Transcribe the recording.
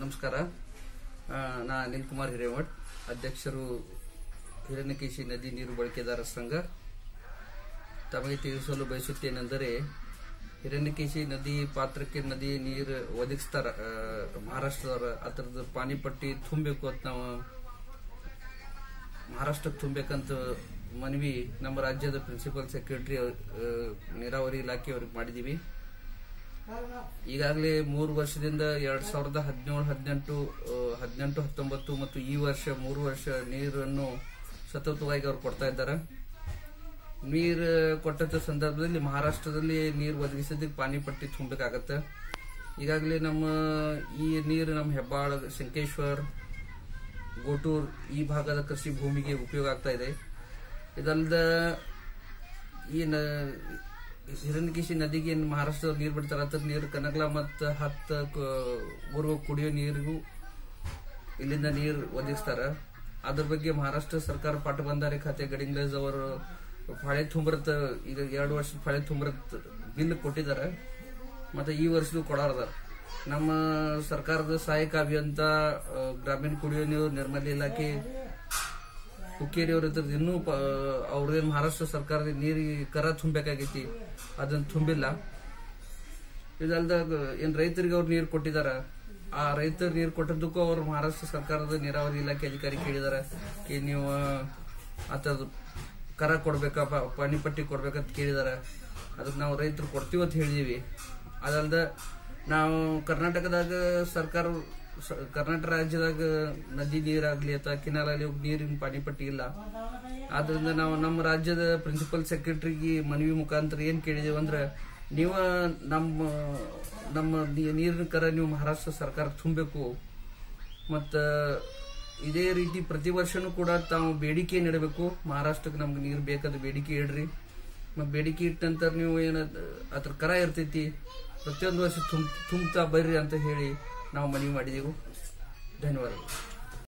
ನಮಸ್ಕಾರ ಆ, ನಾ ಅನಿಲ್ ಕುಮಾರ್ ಹಿರೇಮಠ್ ಅಧ್ಯಕ್ಷರು ಹಿರಣ್ಯಕೇಶಿ ನದಿ ನೀರು ಬಳಕೆದಾರರ ಸಂಘ ತಮಗೆ ತಿಳಿಸಲು ಬಯಸುತ್ತೇನೆಂದರೆ ಹಿರಣ್ಯಕೇಶಿ ನದಿ ಪಾತ್ರಕ್ಕೆ ನದಿ ನೀರು ಒದಗಿಸ್ತಾರ ಆ, ಮಹಾರಾಷ್ಟ್ರದವ್ರ ಅದರದ್ದು ಪಾಣಿಪಟ್ಟಿ ತುಂಬಬೇಕು ಅಂತ ನಾವು ಮಹಾರಾಷ್ಟ್ರಕ್ಕೆ ತುಂಬಬೇಕಂತ ಮನವಿ ನಮ್ಮ ರಾಜ್ಯದ ಪ್ರಿನ್ಸಿಪಲ್ ಸೆಕ್ರೆಟರಿ ನೀರಾವರಿ ಇಲಾಖೆಯವ್ರಿಗೆ ಮಾಡಿದೀವಿ ಈಗಾಗಲೇ ಮೂರು ವರ್ಷದಿಂದ ಎರಡ್ ಸಾವಿರದ ಹದಿನೇಳು ಹದಿನೆಂಟು ಹದಿನೆಂಟು ಹತ್ತೊಂಬತ್ತು ಮತ್ತು ಈ ವರ್ಷ ಮೂರು ವರ್ಷ ನೀರನ್ನು ಸತತವಾಗಿ ಅವ್ರು ಕೊಡ್ತಾ ಇದ್ದಾರೆ ನೀರು ಕೊಟ್ಟಂತ ಸಂದರ್ಭದಲ್ಲಿ ಮಹಾರಾಷ್ಟ್ರದಲ್ಲಿ ನೀರು ಒದಗಿಸೋದಕ್ಕೆ ಪಾಣಿಪಟ್ಟಿ ತುಂಬಬೇಕಾಗತ್ತೆ ಈಗಾಗಲೇ ನಮ್ಮ ಈ ನೀರು ನಮ್ಮ ಹೆಬ್ಬಾಳ ಶಂಕೇಶ್ವರ್ ಗೋಟೂರ್ ಈ ಭಾಗದ ಕೃಷಿ ಭೂಮಿಗೆ ಉಪಯೋಗ ಆಗ್ತಾ ಇದೆ ಇದಲ್ದ ಈ ನ- ಹಿರಣ್ಯಕೇಶಿ ನದಿಗೆ ಏನ್ ಮಹಾರಾಷ್ಟ್ರದಲ್ಲಿ ನೀರು ಬಿಡ್ತಾರ ಅದ್ರ ನೀರು ಕನಗಲ ಮತ್ತು ಹತ್ತ ಊರು ಕುಡಿಯೋ ನೀರಿಗೂ ಇಲ್ಲಿಂದ ನೀರು ಒದಗಿಸ್ತಾರ ಅದ್ರ ಬಗ್ಗೆ ಮಹಾರಾಷ್ಟ್ರ ಸರ್ಕಾರ ಪಾಟಬಂಧಾರೆ ಖಾತೆ ಗಡಿಂಗ್ಲಜ್ ಅವರು ಫಾಳೆ ತುಂಬರತ್ ಈಗ ಎರಡು ವರ್ಷದ ಫಾಳೆ ತುಂಬರತ್ ಬಿಲ್ ಕೊಟ್ಟಿದ್ದಾರೆ ಮತ್ತೆ ಈ ವರ್ಷದೂ ಕೊಡಾರದಾರ ನಮ್ಮ ಸರ್ಕಾರದ ಸಹಾಯಕ ಅಭಿಯಂತ ಆ, ಗ್ರಾಮೀಣ ಕುಡಿಯೋ ನೀರು ನಿರ್ಮಲ ಇಲಾಖೆ ಹುಕ್ಕೇರಿ ಅವ್ರ ಇದ್ರದ್ದು ಇನ್ನೂ ಪ- ಅವ್ರದೇನ್ ಮಹಾರಾಷ್ಟ್ರ ಸರ್ಕಾರದ ನೀರಿಗೆ ಕರ ತುಂಬಬೇಕಾಗೈತಿ ಅದನ್ನ ತುಂಬಿಲ್ಲ ಇದಲ್ದ ಏನ್ ರೈತರಿಗೆ ಅವ್ರು ನೀರು ಕೊಟ್ಟಿದಾರ ಆ ರೈತರು ನೀರು ಕೊಟ್ಟದ್ದಕ್ಕೂ ಅವ್ರು ಮಹಾರಾಷ್ಟ್ರ ಸರ್ಕಾರದ ನೀರಾವರಿ ಇಲಾಖೆ ಅಧಿಕಾರಿ ಕೇಳಿದಾರ ಕಿ ನೀವು ಆತದ ಕರ ಕೊಡ್ಬೇಕಾ ಪ- ಪಾಣಿಪಟ್ಟಿ ಕೊಡ್ಬೇಕಂತ ಕೇಳಿದಾರ ಅದಕ್ಕೆ ನಾವು ರೈತರು ಕೊಡ್ತೀವಿ ಅಂತ ಹೇಳಿದೀವಿ ಅದಲ್ದ ನಾವು ಕರ್ನಾಟಕದಾಗ ಸರ್ಕಾರ ಸ- ಕರ್ನಾಟಕ ರಾಜ್ಯದಾಗ ನದಿ ನೀರಾಗ್ಲಿ ಅಥವಾ ಕೆನಾಲ್ ಆಗಲಿ ನೀರಿನ ಪಾಣಿಪಟ್ಟಿ ಇಲ್ಲ ಆದ್ರಿಂದ ನಾವು ನಮ್ಮ ರಾಜ್ಯದ ಪ್ರಿನ್ಸಿಪಲ್ ಸೆಕ್ರೆಟರಿಗೆ ಮನವಿ ಮುಖಾಂತರ ಏನ್ ಕೇಳಿದೇವು ಅಂದ್ರೆ ನೀವು ನಮ್ಮ ನಮ್ಮ ನೀ- ನೀರಿನ ಕರ ನೀವು ಮಹಾರಾಷ್ಟ್ರ ಸರ್ಕಾರ ತುಂಬಬೇಕು ಮತ್ತ ಇದೇ ರೀತಿ ಪ್ರತಿ ವರ್ಷನೂ ಕೂಡ ತಾವು ಬೇಡಿಕೆ ನೀಡಬೇಕು ಮಹಾರಾಷ್ಟ್ರಕ್ಕೆ ನಮ್ಗೆ ನೀರು ಬೇಕಾದ ಬೇಡಿಕೆ ಇಡ್ರಿ ಮತ್ ಬೇಡಿಕೆ ಇಟ್ಟ ನಂತರ ನೀವು ಏನ ಅದ್ರ ಕರ ಇರ್ತೈತಿ ಪ್ರತಿಯೊಂದು ವರ್ಷ ತುಂಬ ತುಂಬ್ತಾ ಬರ್ರಿ ಅಂತ ಹೇಳಿ ನಾವು ಮನವಿ ಮಾಡಿದೆವು ಧನ್ಯವಾದಗಳು